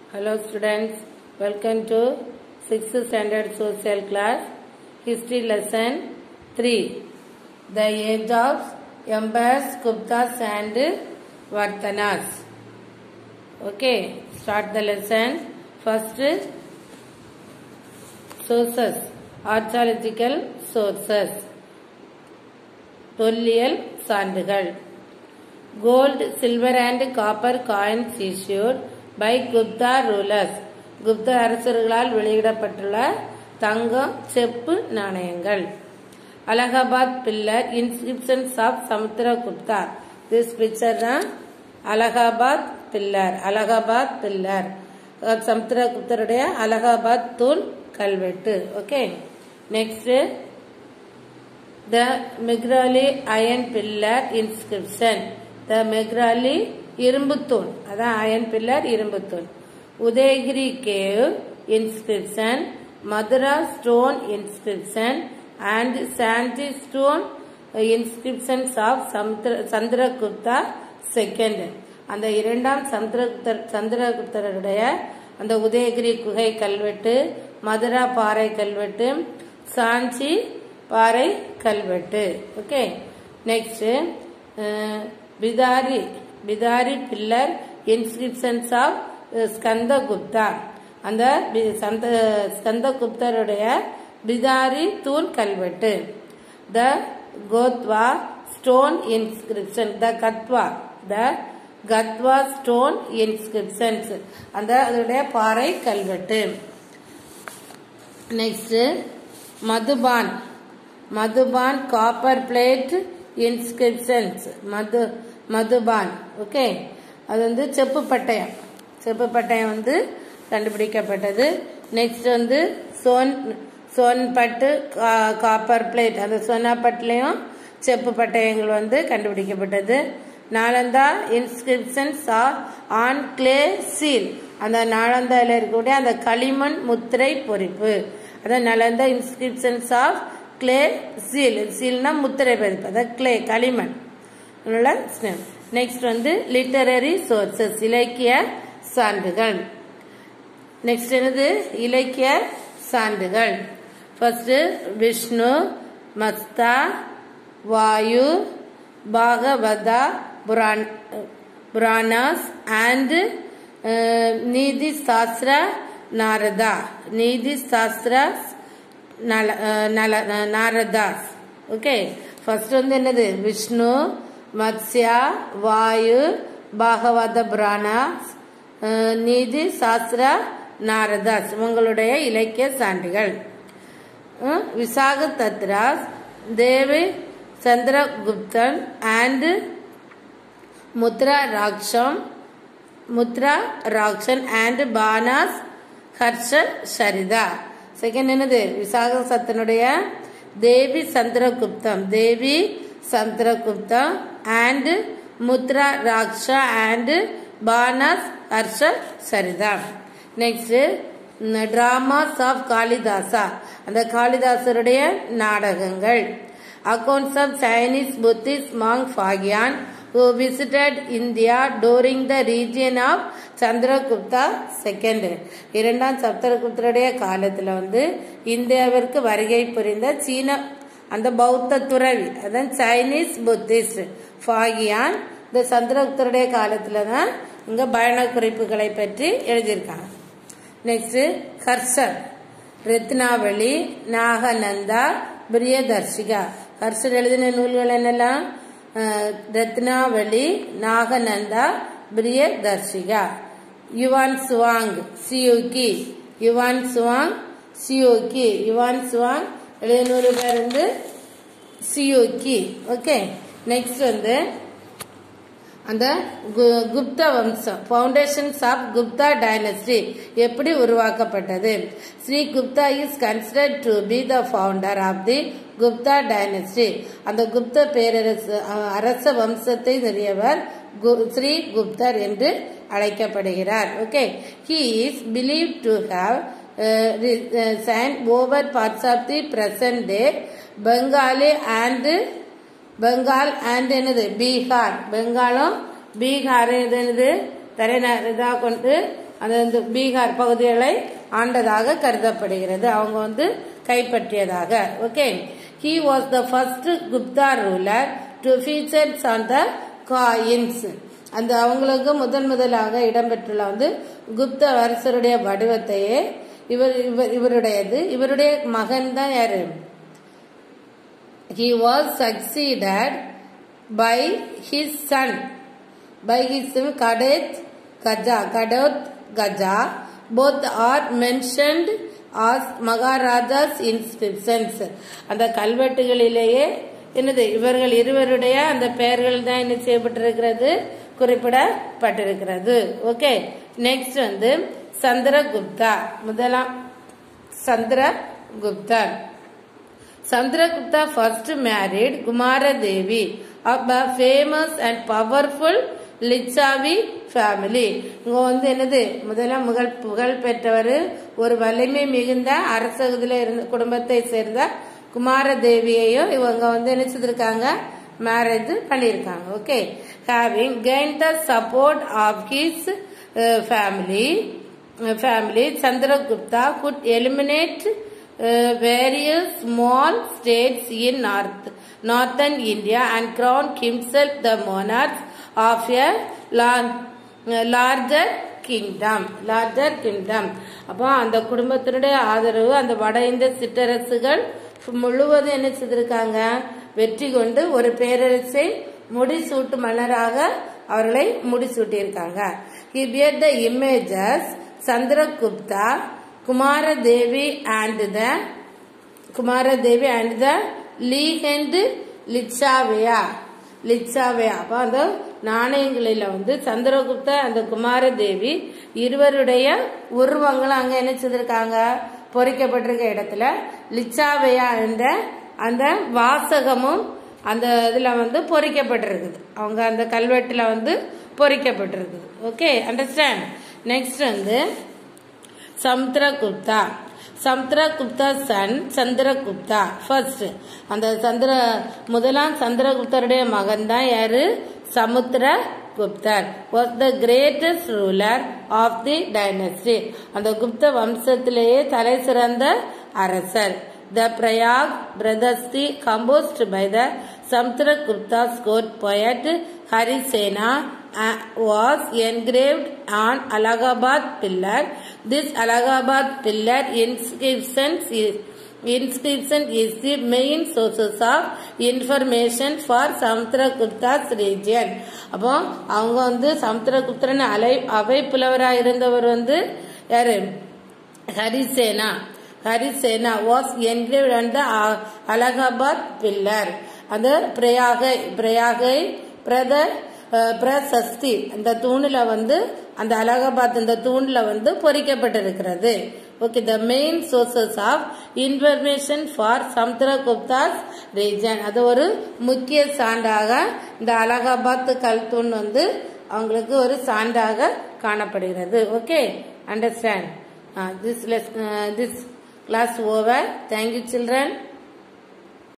Hello students, welcome to 6th standard social class, history lesson 3. The age of empires, Guptas and Vartanas. Okay, start the lesson. First, sources, archaeological sources. தொல்லியல் சான்றுகள் gold silver and copper coins issued by Gupta rulers Gupta அரசர்களால் வெளியிடப்பட்டுள்ள தங்கம் செப்பு நாணயங்கள் Allahabad pillar inscriptions of Samudragupta this picture தான் Allahabad pillar Allahabad pillar சமுத்திரகுப்தருடைய அலகாபாத் தூண் கல்வெட்டு okay next the Megrali iron pillar inscription the Megrali இரும்புத்தூண் அதான் அயன் பில்லர் இரும்புத்தூண் Udayagiri cave inscription Mathura stone inscription and Sanchi stone inscriptions of Chandragupta second அந்த இரண்டாம் சந்திரகுப்தர் சந்திரகுப்தருடைய அந்த உதயகிரி குகை கல்வெட்டு மதுரா பாறை கல்வெட்டு சாஞ்சி பாறை கல்வெட்டு okay next Bhitari Bhitari pillar inscriptions of Skandagupta அந்த சந்த ஸ்கந்தகுப்தருடைய பிதாரி தூண் கல்வெட்டு the Kotwa stone inscription the Katwa the Katwa stone inscriptions அந்த அதனுடைய பாறை கல்வெட்டு next Madhuban Madhuban copper plate inscriptions மது மதுபான் ஓகே அது வந்து செப்பு பட்டயம் செப்பு பட்டயம் வந்து கண்டுபிடிக்கப்பட்டது நெக்ஸ்ட் வந்து சோன் சோன்பட்டு காப்பர் பிளேட் அந்த சோனாப்பட்டுலையும் செப்பு பட்டயங்கள் வந்து கண்டுபிடிக்கப்பட்டது Nalanda inscriptions on clay seal அந்த நாலந்தாவில் இருக்கக்கூடிய அந்த களிமண் முத்திரை பொறிப்பு அதான் Nalanda inscriptions of clay seal சீல்னா முத்திரை பதிப்பு அதாவது கிளே களிமண் நெக்ஸ்ட் வந்து லிட்டரரி சோர்சஸ் இலக்கிய சான்றுகள் நெக்ஸ்ட் என்னது இலக்கிய சான்றுகள் ஃபர்ஸ்ட் விஷ்ணு மஸ்தா வாயு பாகவதா புரான் புராணாஸ் அண்ட் நீதி சாஸ்திர நாரதா நீதி சாஸ்திர நாரதாஸ் ஓகே ஃபர்ஸ்ட் வந்து என்னது விஷ்ணு மத்ஸ்யா வாயு பாகவத புராணா நீதி சாஸ்திர நாரதாஸ் இவங்களுடைய இலக்கிய சான்றுகள் விசாக தத்ராஸ் தேவி சந்திரகுப்தன் அண்ட் முத்ரா ராக்ஷம் முத்ரா ராக்ஷன் அண்ட் பானாஸ் ஹர்ஷ சரிதா செகண்ட் என்னது விசாக சத்தனுடைய Devi Chandraguptam Devi Chandraguptam and Mudra Raksha and Bana's Harsha Charita next dramas of Kalidasa அந்த காளிதாசருடைய நாடகங்கள் accounts of Chinese Buddhist monk Fahien who visited India during the region of Chandragupta second இரண்டாம் சந்திரகுப்தருடைய காலத்தில் வந்து இந்தியாவிற்கு வருகை புரிந்த சீன அந்த பௌத்த துறவி அதான் சைனீஸ் புத்திஸ்ட் ஃபாகியான் இந்த சந்திரகுப்தருடைய காலத்தில் தான் இங்கே பயண குறிப்புகளை பற்றி எழுதியிருக்காங்க நெக்ஸ்ட் ஹர்ஷர் ரத்னாவளி நாகநந்தா பிரியதர்ஷிகா ஹர்ஷர் எழுதின நூல்கள் என்னெல்லாம் Ratnavali Nagananda Priyadarshika Yuan Chwang Siyuki Yuan Chwang Siyuki Yuan Chwang எழுநூறு பேர் வந்து சியோகி ஓகே நெக்ஸ்ட் வந்து அந்த குப்த வம்சம் ஃபவுண்டேஷன்ஸ் ஆஃப் குப்தா டைனஸ்டி எப்படி உருவாக்கப்பட்டது Sri Gupta is considered to be the founder of the Gupta dynasty அந்த குப்த பேரரசு அரச வம்சத்தை நிறுவியவர் ஸ்ரீ குப்தர் என்று அழைக்கப்படுகிறார் okay he is believe to have சைன் over parts of the present day Bengali and Bengal and என்னது பீகார் பெங்காலும் பீகாரும் இது என்னது தலைநகராக கொண்டு அந்த இந்த பீகார் பகுதிகளை ஆண்டதாக கருதப்படுகிறது அவங்க வந்து கைப்பற்றியதாக okay he was the first Gupta ruler to features on the coins அந்த அவங்களுக்கு முதன் முதலாக இடம்பெற்றுள்ள வந்து குப்த அரசருடைய வடிவத்தையே இவர் இவர் இவருடையது இவருடைய மகன் தான் யாரு he was succeeded by his son by his son Kadet Gaja Kadot Gaja both are mentioned as Maharaja's inscriptions அந்த கல்வெட்டுகளிலேயே என்னது இவர்கள் இருவருடைய அந்த பெயர்கள் தான் என்ன செய்யப்பட்டிருக்கிறது குறிப்பிடப்பட்டிருக்கிறது ஓகே நெக்ஸ்ட் வந்து சந்திரகுப்தா முதலாம் Chandragupta Chandragupta first married Kumara Devi of a famous and powerful Lichchhavi family இங்க வந்து என்னது முதல்ல முகழ் புகழ் பெற்றவர் ஒரு வலிமை மிகுந்த அரசகுதியில இருந்த குடும்பத்தை சேர்ந்த குமார தேவியையும் இவங்க வந்து என்ன செய்திருக்காங்க மேரேஜ் பண்ணியிருக்காங்க okay having gain the support of his family family Chandragupta could eliminate uh, various small states in north northern India and crowned himself the monarch of a lar- larger kingdom larger kingdom அப்போ அந்த குடும்பத்தினுடைய ஆதரவு அந்த வட இந்திய சிற்றரசுகள் முழுவதும் என்ன செய்திருக்காங்க வெற்றி கொண்டு ஒரு பேரரசை முடிசூட்டு மன்னராக அவர்களை முடிசூட்டியிருக்காங்க he bear the images Chandragupta Kumaradevi and the Kumaradevi and the legend லிச்சாவையா லிச்சாவையா அப்போ அந்த நாணயங்களில் வந்து சந்திரகுப்த அந்த குமாரதேவி இருவருடைய உருவங்கள் அங்க என்ன செய்திருக்காங்க பொறிக்கப்பட்டிருக்க இடத்துல லிச்சாவையா என்ற அந்த வாசகமும் அந்த இதுல வந்து பொறிக்கப்பட்டிருக்குது அவங்க அந்த கல்வெட்டுல வந்து பொறிக்கப்பட்டிருக்குது ஓகே அண்டர்ஸ்டாண்ட் நெக்ஸ்ட் வந்து சமுத்திரகுப்தா சமுத்திரகுப்தா சன் சந்திரகுப்தா ஃபர்ஸ்ட் அந்த சந்திர முதலாம் சந்திரகுப்தருடைய மகன் தான் யாரு சமுத்திரகுப்தர் was the greatest ruler of the dynasty அந்த குப்த வம்சத்திலேயே தலை சிறந்த அரசர் The Prayag Bradasti composed by the Samtragupta's court poet Harisena uh, was engraved on Allahabad pillar. This Allahabad pillar inscription is, inscription is the main sources of information for Samtragupta's region. அப்போ அவங்க வந்து சமுத்திரகுப்தரன் அலை அவை புலவராக இருந்தவர் வந்து யாரு Harisena Harisena was engraved அந்த Allahabad pillar அந்த பிரயாகை பிரயாகை பிரத பிரசஸ்தி அந்த தூணில் வந்து அந்த அலகாபாத் அந்த தூணில் வந்து பொறிக்கப்பட்டிருக்கிறது okay the main sources of information for Samudragupta's region அது ஒரு முக்கிய சான்றாக இந்த அலகாபாத் கல் தூண் வந்து அவங்களுக்கு ஒரு சான்றாக காணப்படுகிறது okay understand this this class over thank you children